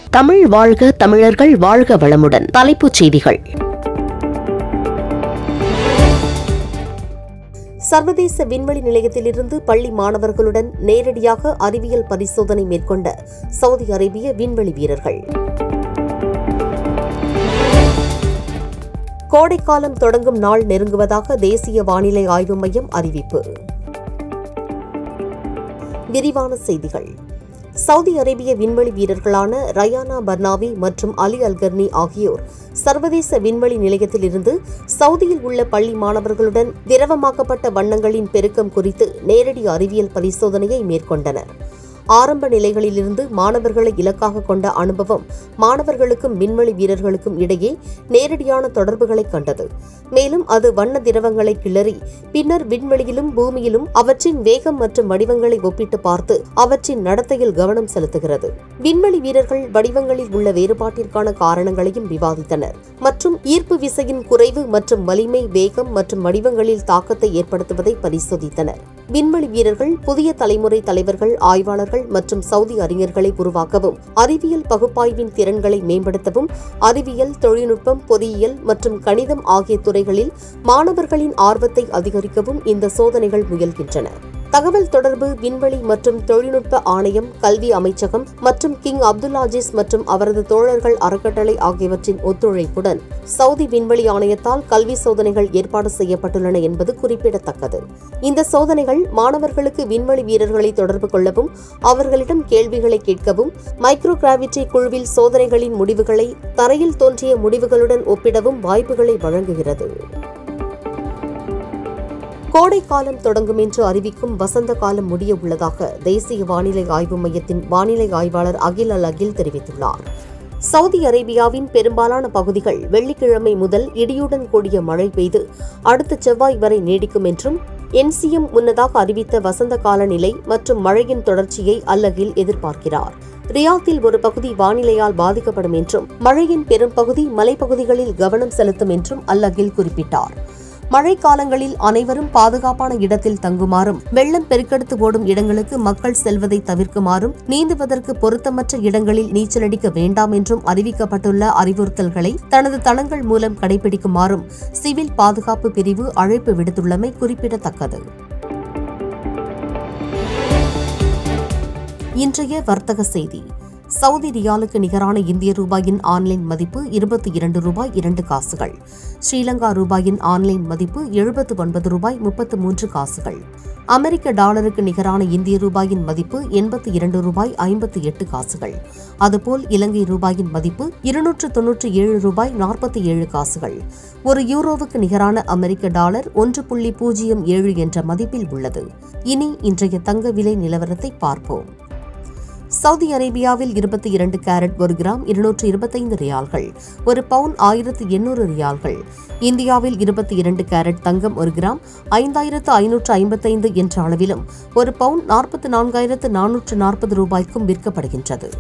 தமிழ் வாழ்க தமிழர்கள் வாழ்க வளமுடன் தலைப்புச் செய்திகள் சர்வதேச விண்வெளி நிலையத்திலிருந்து பள்ளி மாணவர்களுடன் நேரடியாக அறிவியல் பரிசோதனை மேற்கொண்ட சவுதி அரேபிய விண்வெளி வீரர்கள் கோடைக்காலம் தொடங்கும் நாள் நெருங்குவதாக தேசிய வானிலை ஆய்வு மையம் அறிவிப்பு விரிவான செய்திகள் சவுதி அரேபிய விண்வெளி வீரர்களான ரயானா பர்னாவி மற்றும் அலி அல்கர்னி ஆகியோர் சர்வதேச விண்வெளி நிலையத்திலிருந்து சவுதியில் உள்ள பள்ளி மாணவர்களுடன் திரவமாக்கப்பட்ட வண்ணங்களின் பெருக்கம் குறித்து நேரடி அறிவியல் பரிசோதனையை மேற்கொண்டனர் ஆரம்ப நிலைகளிலிருந்து மாணவர்களை இலக்காக கொண்ட அனுபவம் மாணவர்களுக்கும் விண்வெளி வீரர்களுக்கும் இடையே நேரடியான தொடர்புகளை கண்டது மேலும் அது வண்ண திரவங்களை கிளறி பின்னர் விண்வெளியிலும் பூமியிலும் அவற்றின் வேகம் மற்றும் வடிவங்களை ஒப்பிட்டு பார்த்து அவற்றின் நடத்தையில் கவனம் செலுத்துகிறது விண்வெளி வீரர்கள் வடிவங்களில் உள்ள வேறுபாட்டிற்கான காரணங்களையும் விவாதித்தனர் மற்றும் ஈர்ப்பு விசையின் குறைவு மற்றும் வலிமை வேகம் மற்றும் வடிவங்களில் தாக்கத்தை ஏற்படுத்துவதை பரிசோதித்தனர் விண்வெளி வீரர்கள் புதிய தலைமுறை தலைவர்கள் ஆய்வாளர்கள் மற்றும் சவுதி அறிஞர்களை உருவாக்கவும் அறிவியல் பகுப்பாய்வின் திறன்களை மேம்படுத்தவும் அறிவியல் தொழில்நுட்பம் பொறியியல் மற்றும் கணிதம் ஆகிய துறைகளில் மாணவர்களின் ஆர்வத்தை அதிகரிக்கவும் இந்த சோதனைகள் முயல்கின்றன தகவல் தொடர்பு விண்வெளி மற்றும் தொழில்நுட்ப ஆணையம் கல்வி அமைச்சகம் மற்றும் கிங் அப்துல்லாஜிஸ் மற்றும் அவரது தோழர்கள் அறக்கட்டளை ஆகியவற்றின் ஒத்துழைப்புடன் சவுதி விண்வெளி ஆணையத்தால் கல்வி சோதனைகள் ஏற்பாடு செய்யப்பட்டுள்ளன என்பது குறிப்பிடத்தக்கது இந்த சோதனைகள் மாணவர்களுக்கு விண்வெளி வீரர்களை தொடர்பு கொள்ளவும் அவர்களிடம் கேள்விகளை கேட்கவும் மைக்ரோ கிராவிட்டி குழுவில் சோதனைகளின் முடிவுகளை தரையில் தோன்றிய முடிவுகளுடன் ஒப்பிடவும் வாய்ப்புகளை வழங்குகிறது கோடை காலம் தொடங்கும் என்று அறிவிக்கும் வசந்த காலம் முடிய உள்ளதாக தேசிய வானிலை ஆய்வு மையத்தின் வானிலை ஆய்வாளர் அகில் அல் அகில் தெரிவித்துள்ளார் சவுதி அரேபியாவின் பெரும்பாலான பகுதிகள் வெள்ளிக்கிழமை முதல் இடியுடன் கூடிய மழை பெய்து அடுத்த செவ்வாய் வரை நீடிக்கும் என்றும் என்சிஎம் முன்னதாக அறிவித்த வசந்த கால நிலை மற்றும் மழையின் தொடர்ச்சியை அல்லகில் எதிர்பார்க்கிறார் ரியாத்தில் ஒரு பகுதி வானிலையால் பாதிக்கப்படும் என்றும் மழையின் பெரும்பகுதி மலைப்பகுதிகளில் கவனம் செலுத்தும் என்றும் அல்லகில் குறிப்பிட்டார் மழை காலங்களில் அனைவரும் பாதுகாப்பான இடத்தில் தங்குமாறும் வெள்ளம் பெருக்கெடுத்து ஓடும் இடங்களுக்கு மக்கள் செல்வதை தவிர்க்குமாறும் நீந்துவதற்கு பொருத்தமற்ற இடங்களில் நீச்சலடிக்க வேண்டாம் என்றும் அறிவிக்கப்பட்டுள்ள அறிவுறுத்தல்களை தனது தளங்கள் மூலம் கடைபிடிக்குமாறும் சிவில் பாதுகாப்பு பிரிவு அழைப்பு விடுத்துள்ளமை குறிப்பிடத்தக்கது இன்றைய வர்த்தக செய்தி சவுதி ரியாலுக்கு நிகரான இந்திய ரூபாயின் ஆன்லைன் மதிப்பு இருபத்தி இரண்டு ரூபாய் இரண்டு காசுகள் ஸ்ரீலங்கா ரூபாயின் ஆன்லைன் மதிப்பு எழுபத்து ஒன்பது ரூபாய் முப்பத்து மூன்று காசுகள் அமெரிக்க டாலருக்கு நிகரான இந்திய ரூபாயின் மதிப்பு எண்பத்தி இரண்டு ரூபாய் ஐம்பத்தி எட்டு காசுகள் அதுபோல் இலங்கை ரூபாயின் மதிப்பு இருநூற்று தொன்னூற்றி ஏழு ரூபாய் நாற்பத்தி ஏழு காசுகள் ஒரு யூரோவுக்கு நிகரான அமெரிக்க டாலர் ஒன்று புள்ளி பூஜ்ஜியம் ஏழு என்ற மதிப்பில் உள்ளது இனி இன்றைய தங்க விலை நிலவரத்தை பார்ப்போம் சவுதி அரேபியாவில் இருபத்தி இரண்டு கேரட் ஒரு கிராம் இருநூற்று இருபத்தைந்து ரியால்கள் ஒரு பவுன் ஆயிரத்து எண்ணூறு ரியால்கள் இந்தியாவில் இருபத்தி இரண்டு கேரட் தங்கம் ஒரு கிராம் ஐந்தாயிரத்து ஐநூற்று ஐம்பத்தைந்து என்ற அளவிலும் ஒரு பவுன் நாற்பத்து நான்காயிரத்து நானூற்று நாற்பது ரூபாய்க்கும் விற்கப்படுகின்றது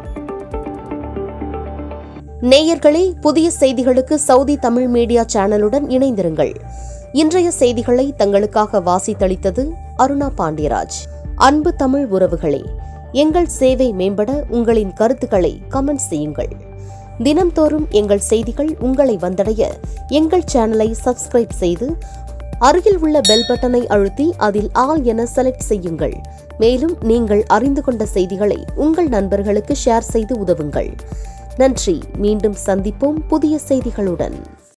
நேயர்களே புதிய செய்திகளுக்கு சவுதி தமிழ் மீடியா சேனலுடன் இணைந்திருங்கள் இன்றைய செய்திகளை தங்களுக்காக வாசித்தளித்தது அருணா பாண்டியராஜ் அன்பு தமிழ் உறவுகளே எங்கள் சேவை மேம்பட உங்களின் கருத்துக்களை கமெண்ட் செய்யுங்கள் தினம்தோறும் எங்கள் செய்திகள் உங்களை வந்தடைய எங்கள் சேனலை சப்ஸ்கிரைப் செய்து அருகில் உள்ள பெல் பட்டனை அழுத்தி அதில் ஆல் என செலக்ட் செய்யுங்கள் மேலும் நீங்கள் அறிந்து கொண்ட செய்திகளை உங்கள் நண்பர்களுக்கு ஷேர் செய்து உதவுங்கள் நன்றி மீண்டும் சந்திப்போம் புதிய செய்திகளுடன்